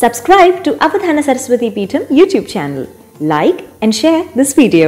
Subscribe to Avadhana Saraswati Peetham YouTube channel. Like and share this video.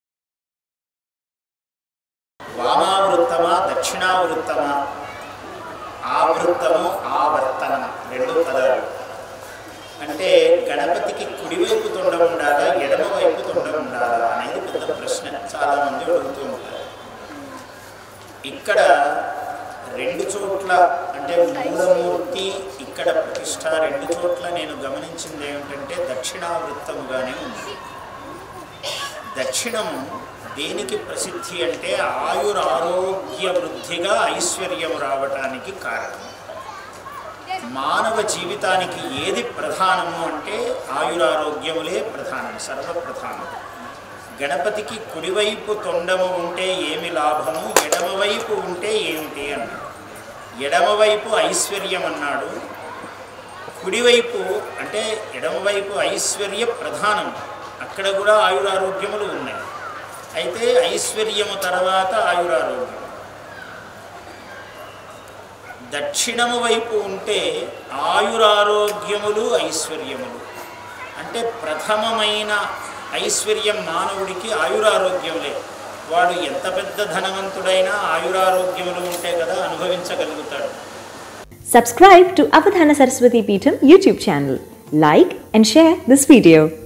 వామావృత్తమా దక్షిణావృత్తమా ఆవృత్తము ఆవర్తనం రెండు పదాలు అంటే గణపతికి కుడివైపు తొండం ఉండాలా ఎడమ వైపు తొండం ఉండాలా అనేది పెద్ద ప్రశ్న చాలా మంది అడుగుతూ ఉంటారు ఇక్కడ రెండు చోట్ల అంటే మూలమూర్తి ఇక్కడ ప్రతిష్ట రెండు చోట్ల నేను గమనించింది ఏమిటంటే దక్షిణావృత్తముగానే ఉంది దక్షిణం దేనికి ప్రసిద్ధి అంటే ఆయురారోగ్య వృద్ధిగా ఐశ్వర్యం రావటానికి కారణం మానవ జీవితానికి ఏది ప్రధానము అంటే ఆయురారోగ్యములే ప్రధానం సర్వప్రధానం గణపతికి కుడివైపు తొండము ఉంటే ఏమి లాభము ఎడమవైపు ఉంటే ఏమిటి అన్నాడు ఎడమవైపు ఐశ్వర్యం అన్నాడు కుడివైపు అంటే ఎడమవైపు ఐశ్వర్య ప్రధానం అక్కడ కూడా ఆయురారోగ్యములు ఉన్నాయి అయితే ఐశ్వర్యము తర్వాత ఆయురారోగ్యం దక్షిణము వైపు ఉంటే ఆయురారోగ్యములు ఐశ్వర్యములు అంటే ప్రథమమైన ఐశ్వర్యం మానవుడికి ఆయురారోగ్యములే వాడు ఎంత పెద్ద ధనవంతుడైనా ఆయురారోగ్యములు ఉంటే కదా అనుభవించగలుగుతాడు Subscribe to Avadhana Saraswati Peetham YouTube channel. Like and share this video.